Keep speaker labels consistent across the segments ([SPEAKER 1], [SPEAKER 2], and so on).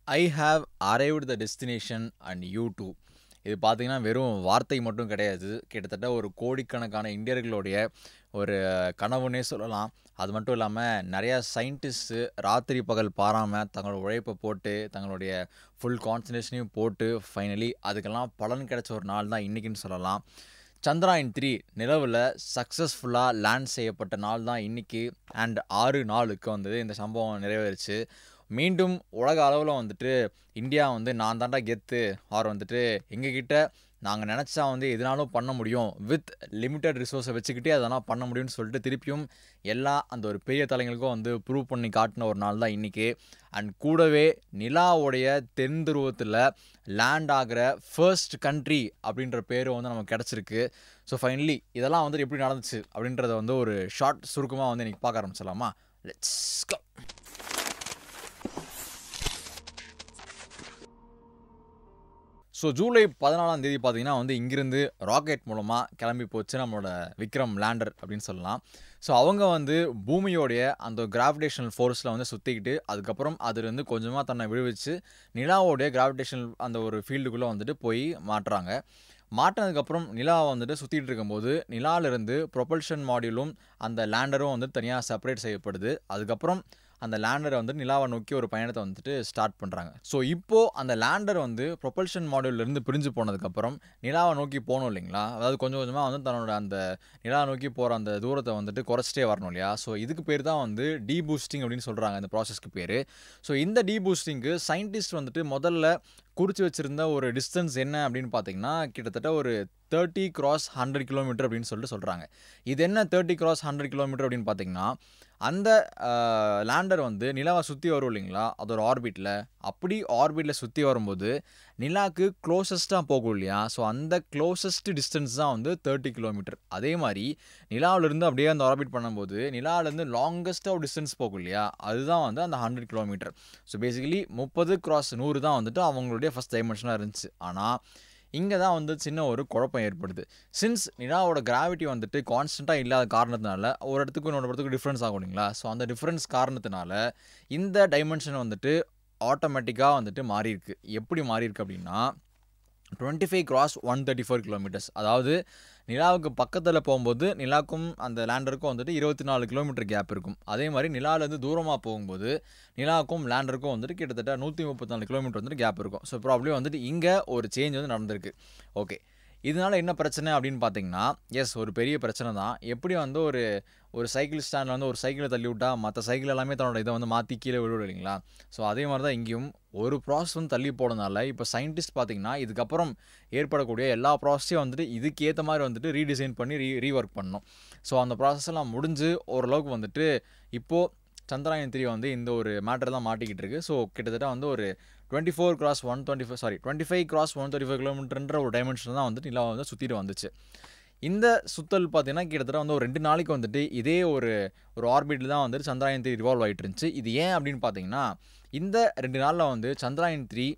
[SPEAKER 1] I have arrived the destination and you too இது பார்த்தீங்கன்னா வெறும் வார்த்தை மட்டும் கிடையாது கிட்டத்தட்ட ஒரு கோடிக்கணக்கான இந்தியர்களுடைய ஒரு கனவுன்னே சொல்லலாம் அது மட்டும் இல்லாமல் நிறையா சயின்டிஸ்ட்டு ராத்திரி பகல் பாராமல் தங்களோட உழைப்பை போட்டு தங்களுடைய ஃபுல் கான்சன்ட்ரேஷனையும் போட்டு ஃபைனலி அதுக்கெல்லாம் பலன் கிடைச்ச ஒரு நாள் தான் இன்றைக்கின்னு சொல்லலாம் சந்திராயன் த்ரீ நிலவில் சக்ஸஸ்ஃபுல்லாக லேண்ட் செய்யப்பட்ட நாள் தான் இன்றைக்கி அண்ட் ஆறு நாளுக்கு வந்து இந்த சம்பவம் நிறைவேறுச்சு மீண்டும் உலக அளவில் வந்துட்டு இந்தியா வந்து நான் தாண்டா கெத்து ஆர் வந்துட்டு எங்ககிட்ட நாங்கள் நினச்சா வந்து எதுனாலும் பண்ண முடியும் வித் லிமிட்டட் ரிசோர்ஸை வச்சுக்கிட்டே அதெல்லாம் பண்ண முடியும்னு சொல்லிட்டு திருப்பியும் எல்லா அந்த ஒரு பெரிய தலைங்களுக்கும் வந்து ப்ரூவ் பண்ணி காட்டின ஒரு நாள் தான் இன்றைக்கி அண்ட் கூடவே நிலாவுடைய தென் துருவத்தில் லேண்ட் ஆகிற ஃபர்ஸ்ட் கண்ட்ரி அப்படின்ற பேரும் வந்து நமக்கு கிடச்சிருக்கு ஸோ ஃபைனலி இதெல்லாம் வந்து எப்படி நடந்துச்சு அப்படின்றத வந்து ஒரு ஷார்ட் சுருக்கமாக வந்து இன்றைக்கி பார்க்க ஆரம்பிச்சிடலாமா லெட்ஸ் கோ ஸோ ஜூலை பதினாலாம் தேதி பார்த்தீங்கன்னா வந்து இங்கிருந்து ராக்கெட் மூலமாக கிளம்பி போச்சு நம்மளோட விக்ரம் லேண்டர் அப்படின்னு சொல்லலாம் ஸோ அவங்க வந்து பூமியோடைய அந்த கிராவிடேஷனல் ஃபோர்ஸில் வந்து சுற்றிக்கிட்டு அதுக்கப்புறம் அதுலேருந்து கொஞ்சமாக தன்னை விழுவிச்சு நிலாவோடைய கிராவிடேஷனல் அந்த ஒரு ஃபீல்டுக்குள்ளே வந்துட்டு போய் மாட்டுறாங்க மாட்டினதுக்கப்புறம் நிலா வந்துட்டு சுற்றிட்டு இருக்கும்போது நிலாவிலிருந்து ப்ரொபல்ஷன் மாடியூலும் அந்த லேண்டரும் வந்து தனியாக செப்பரேட் செய்யப்படுது அதுக்கப்புறம் அந்த லேண்டரை வந்து நிலாவை நோக்கி ஒரு பயணத்தை வந்துட்டு ஸ்டார்ட் பண்ணுறாங்க ஸோ இப்போது அந்த லேண்டர் வந்து ப்ரொபல்ஷன் மாடியூல்லேருந்து பிரிஞ்சு போனதுக்கப்புறம் நிலாவை நோக்கி போகணும் இல்லைங்களா அதாவது கொஞ்சம் கொஞ்சமாக வந்து தன்னோட அந்த நிலாவை நோக்கி போகிற அந்த தூரத்தை வந்துட்டு குறைச்சிட்டே வரணும் இல்லையா ஸோ இதுக்கு பேர் தான் வந்து டீ பூஸ்டிங் அப்படின்னு சொல்கிறாங்க இந்த ப்ராசஸ்க்கு பேர் ஸோ இந்த டீ பூஸ்டிங்க்கு சயின்டிஸ்ட் வந்துட்டு முதல்ல குறித்து வச்சுருந்த ஒரு டிஸ்டன்ஸ் என்ன அப்படின்னு பார்த்தீங்கன்னா கிட்டத்தட்ட ஒரு தேர்ட்டி கிராஸ் ஹண்ட்ரட் கிலோமீட்டர் அப்படின்னு சொல்லிட்டு சொல்கிறாங்க இது என்ன தேர்ட்டி கிராஸ் ஹண்ட்ரட் கிலோமீட்டர் அப்படின்னு பார்த்தீங்கன்னா அந்த லேண்டர் வந்து நிலாவை சுற்றி வரும் இல்லைங்களா அது ஒரு ஆர்பிட்டில் அப்படி ஆர்பிட்டில் சுற்றி வரும்போது நிலாவுக்கு க்ளோசஸ்ட்டாக போகும் இல்லையா ஸோ அந்த க்ளோசஸ்ட் டிஸ்டன்ஸ் தான் வந்து தேர்ட்டி கிலோமீட்டர் அதே மாதிரி நிலாவிலேருந்து அப்படியே அந்த ஆர்பிட் பண்ணும்போது நிலாவிலேருந்து லாங்கஸ்ட்டாக டிஸ்டன்ஸ் போகும் இல்லையா அதுதான் வந்து அந்த ஹண்ட்ரட் கிலோமீட்டர் ஸோ பேசிக்கலி முப்பது கிராஸ் நூறு தான் வந்துட்டு அவங்களுடைய ஃபஸ்ட் டைமென்ஷனாக இருந்துச்சு ஆனால் இங்கே தான் வந்து சின்ன ஒரு குழப்பம் ஏற்படுது சின்ஸ் நிலாவோட கிராவிட்டி வந்துட்டு கான்ஸ்டண்ட்டாக இல்லாத காரணத்தினால ஒரு இடத்துக்கு இன்னொரு இடத்துக்கு டிஃப்ரென்ஸ் ஆகும் இல்லைங்களா ஸோ அந்த டிஃப்ரென்ஸ் காரணத்தினால இந்த டைமென்ஷன் வந்துட்டு ஆட்டோமேட்டிக்காக வந்துட்டு மாறியிருக்கு எப்படி மாறியிருக்கு அப்படின்னா twenty five cross one thirty four kilometres அதாவது நிலாவுக்கு பக்கத்தில் போகும்போது நிலாவுக்கும் அந்த லேண்டருக்கும் வந்துட்டு இருபத்தி நாலு கிலோமீட்டர் கேப் இருக்கும் அதே மாதிரி நிலாவிலேருந்து தூரமாக போகும்போது நிலாவுக்கும் லேண்டருக்கும் வந்துட்டு கிட்டத்தட்ட நூற்றி முப்பத்தி நாலு கிலோமீட்டர் வந்துட்டு கேப் இருக்கும் ஸோ ப்ராப்ளம் வந்துட்டு இங்கே ஒரு சேஞ்ச் வந்து நடந்திருக்கு ஓகே இதனால் என்ன பிரச்சனை அப்படின்னு பார்த்தீங்கன்னா எஸ் ஒரு பெரிய பிரச்சனை தான் எப்படி வந்து ஒரு ஒரு சைக்கிள் ஸ்டாண்டில் வந்து ஒரு சைக்கிளை தள்ளி விட்டால் மற்ற சைக்கிள் எல்லாமே தன்னோட இதை வந்து மாற்றி கீழே விழுவிடும் இல்லைங்களா ஸோ அதே மாதிரி தான் இங்கேயும் ஒரு ப்ராசஸ் வந்து தள்ளி போனதுனால இப்போ சயின்டிஸ்ட் பார்த்தீங்கன்னா இதுக்கப்புறம் ஏற்படக்கூடிய எல்லா ப்ராசஸையும் வந்துட்டு இதுக்கு ஏற்ற மாதிரி வந்துட்டு ரீடிசைன் பண்ணி ரீ ரீஒர்க் பண்ணணும் ஸோ அந்த ப்ராசஸ் எல்லாம் முடிஞ்சு ஓரளவுக்கு வந்துட்டு இப்போது சந்திராயன் த்ரீ வந்து இந்த ஒரு மேட்டர் தான் மாட்டிக்கிட்டு இருக்கு ஸோ கிட்டத்தட்ட வந்து ஒரு twenty four cross one twenty five sorry twenty five cross one twenty five கிலோமீட்டர்ன்ற ஒரு டைமென்ஷன் தான் வந்துட்டு நிலா வந்து சுற்றிட்டு வந்துச்சு இந்த சுத்தல் பார்த்தீங்கன்னா கிட்டத்தட்ட வந்து ஒரு ரெண்டு நாளைக்கு வந்துட்டு இதே ஒரு ஒரு ஆர்பிட்டில் தான் வந்துட்டு சந்திராயன் த்ரீ ரிவால்வ் ஆகிட்டு இருந்துச்சு இது ஏன் அப்படின்னு பார்த்தீங்கன்னா இந்த ரெண்டு நாளில் வந்து சந்திராயன் த்ரீ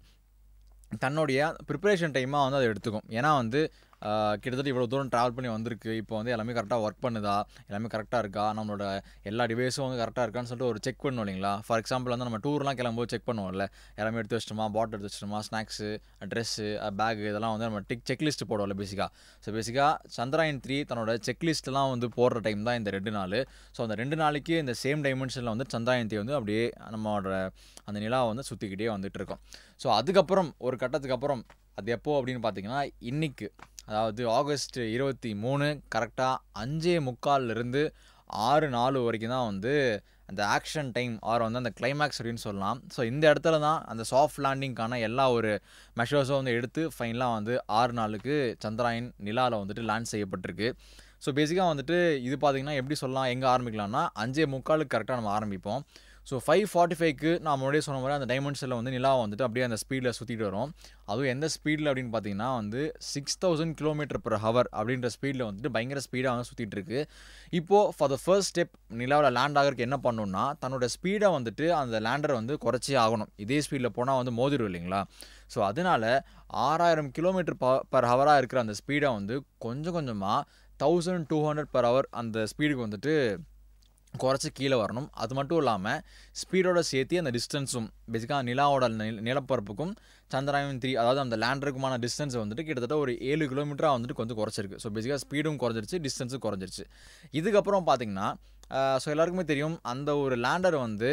[SPEAKER 1] தன்னுடைய ப்ரிப்பரேஷன் டைமாக வந்து அதை எடுத்துக்கும் ஏன்னா வந்து கிட்டத்தட்ட இவ்வளோ தூரம் ட்ராவல் பண்ணி வந்திருக்கு இப்போ வந்து எல்லாமே கரெக்டாக ஒர்க் பண்ணுதா எல்லாமே கரெக்டாக இருக்கா நம்மளோட எல்லா டிவைஸும் வந்து கரெக்டாக இருக்கான்னு சொல்லிட்டு ஒரு செக் பண்ணுவோம் இல்லைங்களா ஃபார் எக்ஸாம்பிள் வந்து நம்ம டூர்லாம் கிளம்பும்போது செக் பண்ணுவோம்ல எல்லாமே எடுத்து வச்சிட்டோமா பாட்டில் எடுத்து வச்சிட்டோமா ஸ்நாக்ஸு ட்ரெஸ்ஸு பேக் இதெல்லாம் வந்து நம்ம டிக் செக்லிஸ்ட் போடுவோம்ல பேசிக்காக ஸோ பேசிக்காக சந்திராயன் த்ரீ தன்னோட செக்லிஸ்ட்லாம் வந்து போடுற டைம் தான் இந்த ரெண்டு நாள் ஸோ அந்த ரெண்டு நாளைக்கு இந்த சேம் டைமென்ஷனில் வந்து சந்திராயன் த்ரீ வந்து அப்படியே நம்மளோட அந்த நிலாவை வந்து சுற்றிக்கிட்டே வந்துட்டு இருக்கோம் ஸோ அதுக்கப்புறம் ஒரு கட்டத்துக்கு அப்புறம் அது எப்போ அப்படின்னு பார்த்தீங்கன்னா இன்றைக்கு அதாவது ஆகஸ்ட் இருபத்தி மூணு கரெக்டாக அஞ்சே முக்கால்லேருந்து ஆறு நாலு வரைக்கும் தான் வந்து அந்த ஆக்ஷன் டைம் ஆர் வந்து அந்த கிளைமேக்ஸ் அப்படின்னு சொல்லலாம் ஸோ இந்த இடத்துல தான் அந்த சாஃப்ட் லேண்டிங்க்கான எல்லா ஒரு மெஷர்ஸும் வந்து எடுத்து ஃபைனலாக வந்து ஆறு நாளுக்கு சந்திராயன் நிலாவில் வந்துட்டு லேண்ட் செய்யப்பட்டிருக்கு ஸோ பேசிக்காக வந்துட்டு இது பார்த்திங்கன்னா எப்படி சொல்லலாம் எங்கே ஆரம்பிக்கலாம்னா அஞ்சே முக்காலுக்கு கரெக்டாக நம்ம ஆரம்பிப்போம் ஸோ ஃபைவ் ஃபார்ட்டி ஃபைவ்க்கு நான் முன்னாடியே சொன்ன மாதிரி அந்த டைமென்ஷனில் வந்து நிலா வந்துட்டு அப்படியே அந்த ஸ்பீடில் சுற்றிட்டு வரும் அதுவும் எந்த ஸ்பீடில் அப்படின்னு பார்த்தீங்கன்னா வந்து six thousand kilometre per hour அப்படின்ற ஸ்பீடில் வந்துட்டு பயங்கர ஸ்பீடாக வந்து சுற்றிட்டு இருக்கு இப்போது ஃபார் த ஃபர்ஸ்ட் ஸ்டெப் நிலாவில் லேண்ட் ஆகிறதுக்கு என்ன பண்ணணும்னா தன்னோட ஸ்பீடை வந்துட்டு அந்த லேண்டர் வந்து குறைச்சே ஆகணும் இதே ஸ்பீடில் போனால் வந்து மோதிடும் இல்லைங்களா ஸோ அதனால் ஆறாயிரம் கிலோமீட்டர் ப பர் ஹவராக இருக்கிற அந்த ஸ்பீடை வந்து கொஞ்சம் கொஞ்சமாக thousand two hundred per hour அந்த ஸ்பீடுக்கு வந்துட்டு குறைச்சி கீழே வரணும் அது மட்டும் இல்லாமல் ஸ்பீடோட சேர்த்து அந்த டிஸ்டன்ஸும் பேசிக்காக நிலாவோட நில- நிலப்பரப்புக்கும் சந்திராயன் த்ரீ அதாவது அந்த லேண்டருக்குமான டிஸ்டன்ஸ் வந்துட்டு கிட்டத்தட்ட ஒரு ஏழு கிலோமீட்டராக வந்துட்டு கொஞ்சம் குறைச்சிருக்கு ஸோ பேசிக்காக ஸ்பீடும் குறைஞ்சிருச்சு டிஸ்டன்ஸும் குறைஞ்சிருச்சு இதுக்கப்புறம் பார்த்தீங்கன்னா ஸோ எல்லாருக்குமே தெரியும் அந்த ஒரு லேண்டர் வந்து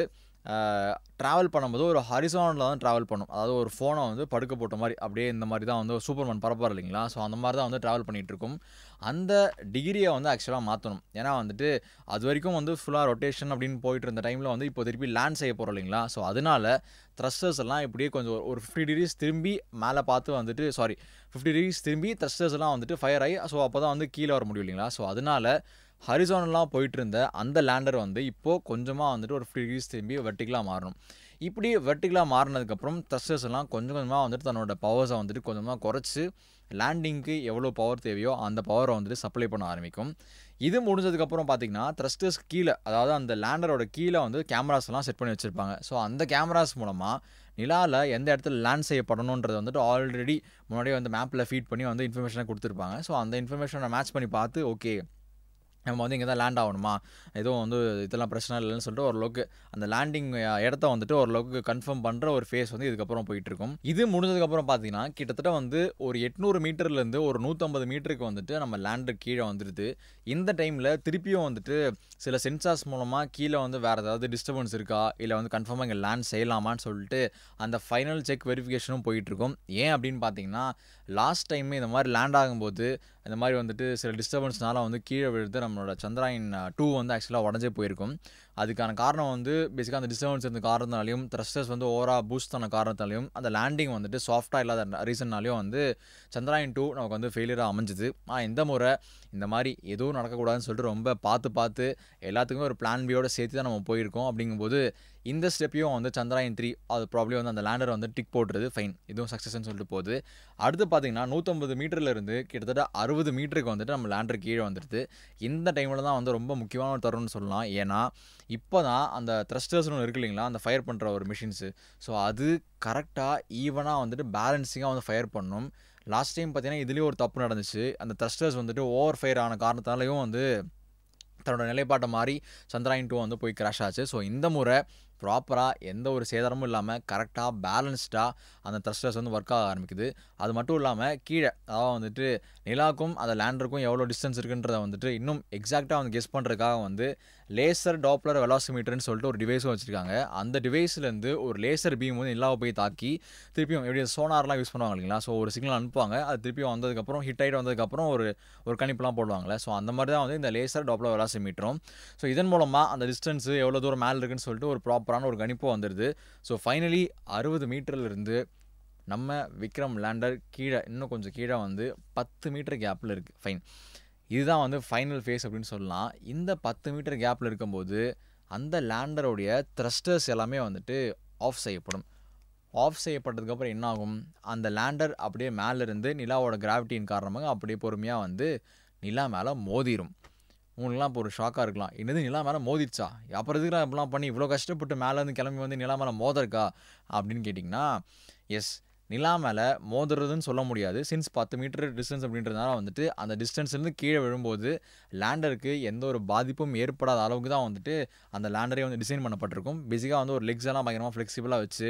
[SPEAKER 1] ட்ராவல் பண்ணும்போது ஒரு ஹரிசானில் தான் ட்ராவல் பண்ணும் அதாவது ஒரு ஃபோனை வந்து படுக்க போட்ட மாதிரி அப்படியே இந்த மாதிரி தான் வந்து சூப்பர்மேன் பரப்பார் இல்லைங்களா ஸோ அந்த மாதிரி தான் வந்து ட்ராவல் பண்ணிகிட்டு இருக்கும் அந்த டிகிரியை வந்து ஆக்சுவலாக மாற்றணும் ஏன்னா வந்துட்டு அது வரைக்கும் வந்து ஃபுல்லாக ரொட்டேஷன் அப்படின்னு போயிட்டு இருந்த டைமில் வந்து இப்போ திருப்பி லேண்ட் செய்ய போகிறோம் இல்லைங்களா ஸோ அதனால த்ரஸ்டர்ஸ் எல்லாம் இப்படியே கொஞ்சம் ஒரு ஃபிஃப்டி டிகிரிஸ் திரும்பி மேலே பார்த்து வந்துட்டு சாரி ஃபிஃப்டி டிகிரிஸ் திரும்பி த்ரஸ்டர்ஸ் எல்லாம் வந்துட்டு ஃபயர் ஆகி ஸோ அப்போ தான் வந்து கீழே வர முடியும் இல்லைங்களா ஸோ அதனால ஹரிசானலாக போயிட்டு இருந்த அந்த லேண்டர் வந்து இப்போது கொஞ்சமாக வந்துட்டு ஒரு ஃபிஃப்டி டிகிரிஸ் திரும்பி வெர்டிகலாக மாறணும் இப்படி வெர்டிகலாக மாறினதுக்கப்புறம் த்ரஸ்டர்ஸ் எல்லாம் கொஞ்சம் கொஞ்சமாக வந்துட்டு தன்னோட பவர்ஸை வந்துட்டு கொஞ்சமாக குறைச்சி லேண்டிங்க்கு எவ்வளோ பவர் தேவையோ அந்த பவரை வந்துட்டு சப்ளை பண்ண ஆரம்பிக்கும் இது முடிஞ்சதுக்கப்புறம் பார்த்தீங்கன்னா த்ரஸ்டர்ஸ் கீழே அதாவது அந்த லேண்டரோட கீழே வந்து கேமராஸ் எல்லாம் செட் பண்ணி வச்சுருப்பாங்க ஸோ அந்த கேமராஸ் மூலமாக நிலாவில் எந்த இடத்துல லேண்ட் செய்யப்படணுன்றது வந்துட்டு ஆல்ரெடி முன்னாடியே வந்து மேப்பில் ஃபீட் பண்ணி வந்து இன்ஃபர்மேஷனை கொடுத்துருப்பாங்க ஸோ அந்த இன்ஃபர்மேஷனை மேட்ச் பண்ணி பார்த்து ஓகே நம்ம வந்து இங்கே தான் லேண்ட் ஆகணுமா எதுவும் வந்து இதெல்லாம் பிரச்சனை இல்லைன்னு சொல்லிட்டு ஓரளவுக்கு அந்த லேண்டிங் இடத்த வந்துட்டு ஓரளவுக்கு கன்ஃபார்ம் பண்ணுற ஒரு ஃபேஸ் வந்து இதுக்கப்புறம் போயிட்டு இருக்கும் இது முடிஞ்சதுக்கப்புறம் பார்த்தீங்கன்னா கிட்டத்தட்ட வந்து ஒரு எட்நூறு மீட்டர்லேருந்து ஒரு நூற்றம்பது மீட்டருக்கு வந்துட்டு நம்ம லேண்டு கீழே வந்துடுது இந்த டைமில் திருப்பியும் வந்துட்டு சில சென்சார்ஸ் மூலமாக கீழே வந்து வேறு ஏதாவது டிஸ்டர்பன்ஸ் இருக்கா இல்லை வந்து கன்ஃபார்மாக இங்கே லேண்ட் செய்யலாமான்னு சொல்லிட்டு அந்த ஃபைனல் செக் வெரிஃபிகேஷனும் போயிட்டுருக்கும் ஏன் அப்படின்னு பார்த்தீங்கன்னா லாஸ்ட் டைம் இந்த மாதிரி லேண்ட் ஆகும்போது இந்த மாதிரி வந்துட்டு சில டிஸ்டர்பன்ஸ்னால வந்து கீழே விழுந்து நம்மளோட சந்திராயன் டூ வந்து ஆக்சுவலாக உடஞ்சே போயிருக்கும் அதுக்கான காரணம் வந்து பேசிக்காக அந்த டிஸ்டர்பன்ஸ் இருந்த காரணத்தாலையும் த்ரஸ்டர்ஸ் வந்து ஓவராக பூஸ்ட் ஆன காரணத்தாலையும் அந்த லேண்டிங் வந்துட்டு சாஃப்டாக இல்லாத ரீசன்னாலையும் வந்து சந்திராயன் டூ நமக்கு வந்து ஃபெயிலியராக அமைஞ்சுது ஆனால் இந்த முறை இந்த மாதிரி எதுவும் நடக்கக்கூடாதுன்னு சொல்லிட்டு ரொம்ப பார்த்து பார்த்து எல்லாத்துக்குமே ஒரு பிளான் பியோட சேர்த்து தான் நம்ம போயிருக்கோம் அப்படிங்கும்போது இந்த ஸ்டெப்பையும் வந்து சந்திராயன் த்ரீ அது ப்ராப்ளம் வந்து அந்த லேண்டர் வந்து டிக் போட்டுறது ஃபைன் இதுவும் சக்ஸஸ்ன்னு சொல்லிட்டு போகுது அடுத்து பார்த்தீங்கன்னா நூற்றம்பது மீட்டர்ல இருந்து கிட்டத்தட்ட அறுபது மீட்டருக்கு வந்துட்டு நம்ம லேண்டர் கீழே வந்துடுது இந்த டைமில் தான் வந்து ரொம்ப முக்கியமான ஒரு தருணம்னு சொல்லலாம் ஏன்னா இப்போ தான் அந்த த்ரஸ்டர்ஸ்னு ஒன்று இருக்கு இல்லைங்களா அந்த ஃபயர் பண்ணுற ஒரு மிஷின்ஸு ஸோ அது கரெக்டாக ஈவனாக வந்துட்டு பேலன்சிங்காக வந்து ஃபயர் பண்ணும் லாஸ்ட் டைம் பார்த்தீங்கன்னா இதுலேயும் ஒரு தப்பு நடந்துச்சு அந்த த்ரஸ்டர்ஸ் வந்துட்டு ஓவர் ஃபயர் ஆன காரணத்தாலையும் வந்து தன்னோட நிலைப்பாட்டை மாறி சந்திராயன் டூ வந்து போய் கிராஷ் ஆச்சு ஸோ இந்த முறை ப்ராப்பராக எந்த ஒரு சேதாரமும் இல்லாமல் கரெக்டாக பேலன்ஸ்டாக அந்த த்ரஸ்டர்ஸ் வந்து ஒர்க் ஆக ஆரம்பிக்குது அது மட்டும் இல்லாமல் கீழே அதாவது வந்துட்டு நிலாக்கும் அந்த லேண்டருக்கும் எவ்வளோ டிஸ்டன்ஸ் இருக்குன்றதை வந்துட்டு இன்னும் எக்ஸாக்டாக வந்து கெஸ் பண்ணுறதுக்காக வந்து லேசர் டாப்லர் வெலாசிமீட்டர்னு சொல்லிட்டு ஒரு டிவைஸும் வச்சுருக்காங்க அந்த டிவைஸ்லேருந்து ஒரு லேசர் பீம் வந்து நிலாவை போய் தாக்கி திருப்பியும் எப்படி சோனார்லாம் யூஸ் பண்ணுவாங்க இல்லைங்களா ஸோ ஒரு சிக்னல் அனுப்புவாங்க அது திருப்பியும் வந்ததுக்கப்புறம் ஹிட் ஆகிட்டு வந்ததுக்கப்புறம் ஒரு ஒரு கணிப்புலாம் போடுவாங்கல்ல ஸோ அந்த மாதிரி தான் வந்து இந்த லேசர் டாப்லர் வெலாசிமீட்டரும் ஸோ இதன் மூலமாக அந்த டிஸ்டன்ஸு எவ்வளோ தூரம் மேலே இருக்குன்னு சொல்லிட்டு ஒரு ப்ராப்பரான ஒரு கணிப்பு வந்துடுது ஸோ ஃபைனலி அறுபது மீட்டர்லேருந்து நம்ம விக்ரம் லேண்டர் கீழே இன்னும் கொஞ்சம் கீழே வந்து பத்து மீட்டர் கேப்பில் இருக்குது ஃபைன் இதுதான் வந்து ஃபைனல் ஃபேஸ் அப்படின்னு சொல்லலாம் இந்த பத்து மீட்டர் கேப்பில் இருக்கும்போது அந்த லேண்டருடைய த்ரஸ்டர்ஸ் எல்லாமே வந்துட்டு ஆஃப் செய்யப்படும் ஆஃப் செய்யப்பட்டதுக்கப்புறம் என்ன ஆகும் அந்த லேண்டர் அப்படியே மேலேருந்து நிலாவோட கிராவிட்டியின் காரணமாக அப்படியே பொறுமையாக வந்து நிலா மேலே மோதிரும் உங்களுக்குலாம் இப்போ ஒரு ஷாக்காக இருக்கலாம் என்னது நிலா மேலே மோதிடுச்சா அப்புறம் எதுக்கு இப்படிலாம் பண்ணி இவ்வளோ கஷ்டப்பட்டு மேலேருந்து கிளம்பி வந்து நிலா மேலே மோதருக்கா அப்படின்னு கேட்டிங்கன்னா எஸ் நிலா மேலே மோதுறதுன்னு சொல்ல முடியாது சின்ஸ் பத்து மீட்டர் டிஸ்டன்ஸ் அப்படின்றதுனால வந்துட்டு அந்த டிஸ்டன்ஸ்லேருந்து கீழே விழும்போது லேண்டருக்கு எந்த ஒரு பாதிப்பும் ஏற்படாத அளவுக்கு தான் வந்துட்டு அந்த லேண்டரே வந்து டிசைன் பண்ணப்பட்டிருக்கும் பேசிக்காக வந்து ஒரு லெக்ஸ் எல்லாம் பயங்கரமாக ஃப்ளெக்சிபிளாக வச்சு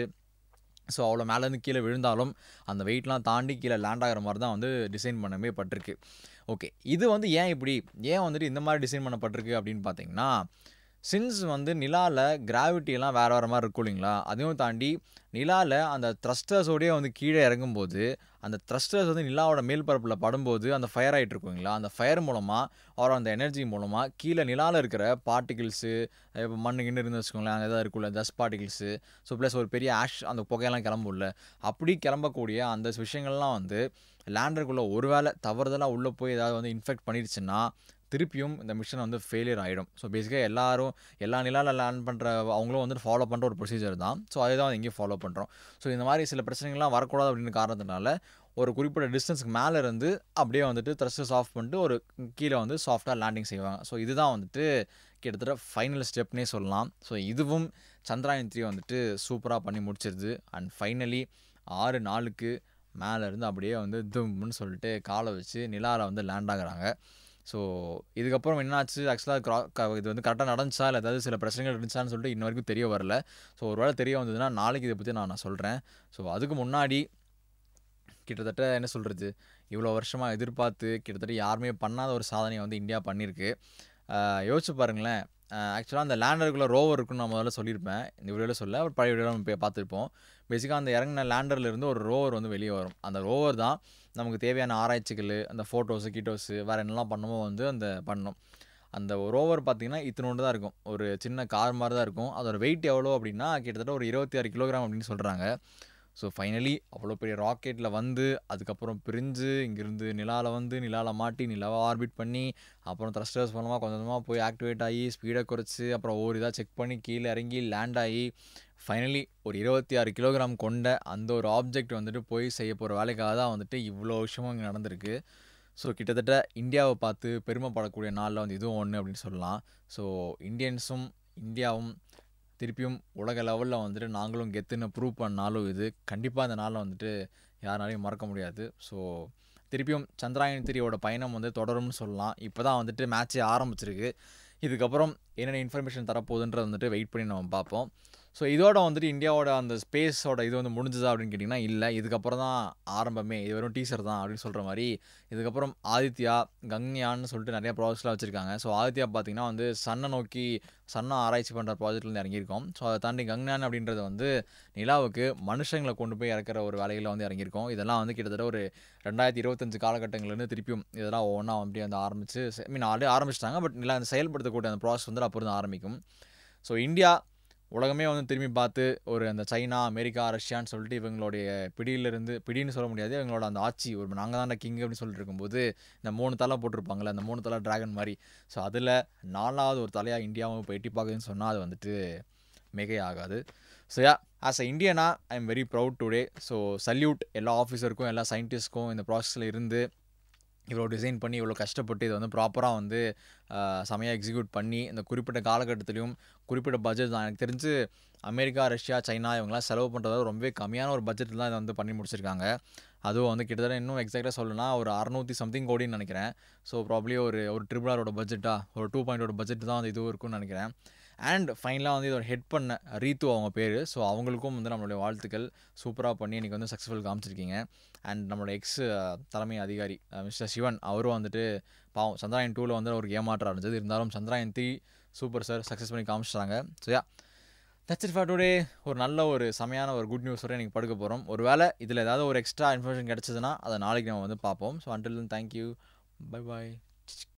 [SPEAKER 1] ஸோ அவ்வளோ மேலேருந்து கீழே விழுந்தாலும் அந்த வெயிட்லாம் தாண்டி கீழே லேண்ட் ஆகிற மாதிரி தான் வந்து டிசைன் பண்ணவே பட்டிருக்கு ஓகே இது வந்து ஏன் இப்படி ஏன் வந்துட்டு இந்த மாதிரி டிசைன் பண்ணப்பட்டிருக்கு அப்படின்னு பார்த்தீங்கன்னா சின்ஸ் வந்து நிலாவில் கிராவிட்டியெல்லாம் வேறு வேறு மாதிரி இருக்கும் இல்லைங்களா அதையும் தாண்டி நிலாவில் அந்த த்ரஸ்டர்ஸோடய வந்து கீழே இறங்கும்போது அந்த த்ரஸ்டர்ஸ் வந்து நிலாவோட மேல் பரப்பில் படும்போது அந்த ஃபயர் ஆகிட்டு இருக்குங்களா அந்த ஃபயர் மூலமாக அவர் அந்த எனர்ஜி மூலமாக கீழே நிலாவில் இருக்கிற பார்ட்டிகிள்ஸு இப்போ மண்ணு கிண்ணு இருந்து வச்சுக்கோங்களேன் அங்கே எதாவது இருக்குல்ல டஸ்ட் பார்ட்டிகிள்ஸு ஸோ ப்ளஸ் ஒரு பெரிய ஆஷ் அந்த புகையெல்லாம் கிளம்பும்ல அப்படி கிளம்பக்கூடிய அந்த விஷயங்கள்லாம் வந்து லேண்டருக்குள்ளே ஒருவேளை தவறுதலாக உள்ளே போய் ஏதாவது வந்து இன்ஃபெக்ட் பண்ணிடுச்சுன்னா திருப்பியும் இந்த மிஷன் வந்து ஃபெயிலியர் ஆகிடும் ஸோ பேசிக்காக எல்லாரும் எல்லா நிலாவில் லேண்ட் பண்ணுற அவங்களும் வந்து ஃபாலோ பண்ணுற ஒரு ப்ரொசீஜர் தான் ஸோ அதை தான் இங்கேயும் ஃபாலோ பண்ணுறோம் ஸோ இந்த மாதிரி சில பிரச்சனைகள்லாம் வரக்கூடாது அப்படின்னு காரணத்தினால ஒரு குறிப்பிட்ட டிஸ்டன்ஸ்க்கு மேலே இருந்து அப்படியே வந்துட்டு த்ரஸ்டர்ஸ் ஆஃப் பண்ணிட்டு ஒரு கீழே வந்து சாஃப்டாக லேண்டிங் செய்வாங்க ஸோ இதுதான் வந்துட்டு கிட்டத்தட்ட ஃபைனல் ஸ்டெப்னே சொல்லலாம் ஸோ இதுவும் சந்திராயன் த்ரீ வந்துட்டு சூப்பராக பண்ணி முடிச்சிருது அண்ட் ஃபைனலி ஆறு நாளுக்கு மேலே இருந்து அப்படியே வந்து தும்னு சொல்லிட்டு காலை வச்சு நிலாவில் வந்து லேண்ட் ஆகுறாங்க ஸோ இதுக்கப்புறம் என்னாச்சு ஆக்சுவலாக க்ரா க இது வந்து கரெக்டாக நடந்துச்சா இல்லை ஏதாவது சில பிரச்சனைகள் இருந்துச்சான்னு சொல்லிட்டு இன்ன வரைக்கும் தெரிய வரல ஸோ ஒரு வேளை தெரிய வந்ததுன்னா நாளைக்கு இதை பற்றி நான் நான் சொல்கிறேன் ஸோ அதுக்கு முன்னாடி கிட்டத்தட்ட என்ன சொல்கிறது இவ்வளோ வருஷமாக எதிர்பார்த்து கிட்டத்தட்ட யாருமே பண்ணாத ஒரு சாதனையை வந்து இந்தியா பண்ணியிருக்கு ஆஹ் யோசிச்சு பாருங்களேன் ஆக்சுவலாக அந்த லேண்டருக்குள்ளே ரோவர் இருக்குன்னு நான் முதல்ல சொல்லியிருப்பேன் இந்த வீடியோவில் சொல்ல ஒரு பழைய வீடியோ நம்ம போய் பார்த்துருப்போம் பேசிக்காக அந்த இறங்கின லேண்டர்ல இருந்து ஒரு ரோவர் வந்து வெளியே வரும் அந்த ரோவர் தான் நமக்கு தேவையான ஆராய்ச்சிகள் அந்த ஃபோட்டோஸு கீட்டோஸு வேறு என்னெல்லாம் பண்ணுமோ வந்து அந்த பண்ணும் அந்த ரோவர் பார்த்தீங்கன்னா இத்தினோண்டு தான் இருக்கும் ஒரு சின்ன கார் மாதிரி தான் இருக்கும் அதோட வெயிட் எவ்வளோ அப்படின்னா கிட்டத்தட்ட ஒரு இருபத்தி ஆறு கிலோகிராம் அப்படின்னு சொல்கிறாங்க ஸோ ஃபைனலி அவ்வளோ பெரிய ராக்கெட்டில் வந்து அதுக்கப்புறம் பிரிஞ்சு இங்கேருந்து நிலாவில் வந்து நிலாவில் மாட்டி நிலாவை ஆர்பிட் பண்ணி அப்புறம் த்ரஸ்டர்ஸ் மூலமாக கொஞ்சம் கொஞ்சமாக போய் ஆக்டிவேட் ஆகி ஸ்பீடை குறைச்சி அப்புறம் ஒவ்வொரு இதாக செக் பண்ணி கீழே இறங்கி லேண்ட் ஆகி ஃபைனலி ஒரு இருபத்தி ஆறு கிலோகிராம் கொண்ட அந்த ஒரு ஆப்ஜெக்ட் வந்துட்டு போய் செய்ய போகிற வேலைக்காக தான் வந்துட்டு இவ்வளோ விஷயமும் இங்கே நடந்திருக்கு ஸோ கிட்டத்தட்ட இந்தியாவை பார்த்து பெருமைப்படக்கூடிய நாளில் வந்து இதுவும் ஒன்று அப்படின்னு சொல்லலாம் ஸோ இந்தியன்ஸும் இந்தியாவும் திருப்பியும் உலக லெவலில் வந்துட்டு நாங்களும் கெத்துன்னு ப்ரூவ் பண்ண நாளும் இது கண்டிப்பாக இந்த நாளில் வந்துட்டு யாராலையும் மறக்க முடியாது ஸோ திருப்பியும் சந்திராயன் த்ரீயோட பயணம் வந்து தொடரும்னு சொல்லலாம் இப்போ தான் வந்துட்டு மேட்ச்சே ஆரம்பிச்சிருக்கு இதுக்கப்புறம் என்னென்ன இன்ஃபர்மேஷன் தரப்போகுதுன்றது வந்துட்டு வெயிட் பண்ணி நம்ம பார்ப்போம் ஸோ இதோட வந்துட்டு இந்தியாவோட அந்த ஸ்பேஸோட இது வந்து முடிஞ்சதா அப்படின்னு கேட்டிங்கன்னா இல்லை இதுக்கப்புறம் தான் ஆரம்பமே இது வெறும் டீசர் தான் அப்படின்னு சொல்கிற மாதிரி இதுக்கப்புறம் ஆதித்யா கங்யான்னு சொல்லிட்டு நிறைய ப்ராஜெக்ட்ஸ்லாம் வச்சுருக்காங்க ஸோ ஆதித்யா பார்த்தீங்கன்னா வந்து சன்னை நோக்கி சன்னை ஆராய்ச்சி பண்ணுற ப்ராஜெக்ட்லேருந்து இறங்கியிருக்கோம் ஸோ அதை தாண்டி கங்யான் அப்படின்றது வந்து நிலாவுக்கு மனுஷங்களை கொண்டு போய் இறக்குற ஒரு வேலையில் வந்து இறங்கியிருக்கோம் இதெல்லாம் வந்து கிட்டத்தட்ட ஒரு ரெண்டாயிரத்தி இருபத்தஞ்சு காலகட்டங்கள்லேருந்து திருப்பியும் இதெல்லாம் ஒவ்வொன்றா அப்படியே வந்து ஆரம்பிச்சு ஐ மீன் ஆல்ரெடி ஆரம்பிச்சிட்டாங்க பட் நிலா அந்த செயல்படுத்தக்கூடிய அந்த ப்ராசஸ் வந்து அப்போ இருந்து ஆரம்பிக்கும் ஸோ இந்தியா உலகமே வந்து திரும்பி பார்த்து ஒரு அந்த சைனா அமெரிக்கா ரஷ்யான்னு சொல்லிட்டு இவங்களுடைய பிடியிலிருந்து பிடின்னு சொல்ல முடியாது இவங்களோட அந்த ஆட்சி ஒரு நாங்கள் தான் கிங் அப்படின்னு சொல்லிட்டு இருக்கும்போது இந்த மூணு தலை போட்டிருப்பாங்கள்ல அந்த மூணு தலை டிராகன் மாதிரி ஸோ அதில் நாலாவது ஒரு தலையாக இந்தியாவும் இப்போ எட்டி பார்க்குதுன்னு சொன்னால் அது வந்துட்டு மிகை ஆகாது ஸோ யா ஆஸ் அ இந்தியனா I am very proud today so salute எல்லா ஆஃபீஸருக்கும் எல்லா சயின்டிஸ்ட்க்கும் இந்த ப்ராசஸில் இருந்து இவ்வளோ டிசைன் பண்ணி இவ்வளோ கஷ்டப்பட்டு இதை வந்து ப்ராப்பராக வந்து செமையாக எக்ஸிக்யூட் பண்ணி இந்த குறிப்பிட்ட காலகட்டத்திலையும் குறிப்பிட்ட பட்ஜெட் தான் எனக்கு தெரிஞ்சு அமெரிக்கா ரஷ்யா சைனா இவங்கெல்லாம் செலவு பண்ணுறத ரொம்பவே கம்மியான ஒரு பட்ஜெட்டில் தான் இதை வந்து பண்ணி முடிச்சிருக்காங்க அதுவும் வந்து கிட்டத்தட்ட இன்னும் எக்ஸாக்டாக சொல்லணும்னா ஒரு அறநூற்றி சம்திங் கோடின்னு நினைக்கிறேன் ஸோ ப்ராப்ளி ஒரு ஒரு ட்ரிபிள் ஆரோட பட்ஜெட்டாக ஒரு டூ பாயிண்டோட பட்ஜெட் தான் வந்து இதுவும் இருக்கும்னு நினைக்கிறேன் அண்ட் ஃபைனலாக வந்து இதோட ஹெட் பண்ண ரீத்து அவங்க பேர் ஸோ அவங்களுக்கும் வந்து நம்மளுடைய வாழ்த்துக்கள் சூப்பராக பண்ணி இன்றைக்கி வந்து சக்ஸஸ்ஃபுல் காமிச்சிருக்கீங்க அண்ட் நம்மளோட எக்ஸ் தலைமை அதிகாரி மிஸ்டர் சிவன் அவரும் வந்துட்டு பாவம் சந்திராயன் டூவில் வந்து அவருக்கு ஏமாற்றம் இருந்தது இருந்தாலும் Chandrayaan three super sir success பண்ணி காமிச்சிட்டாங்க so ya that's it for today ஒரு நல்ல ஒரு செமையான ஒரு குட் நியூஸ் வரை நீங்கள் படுக்க போகிறோம் ஒரு வேளை இதில் ஏதாவது ஒரு எக்ஸ்ட்ரா இன்ஃபர்மேஷன் கிடச்சதுன்னா அதை நாளைக்கு நம்ம வந்து பார்ப்போம் ஸோ அண்டில் தேங்க்யூ பை பாய்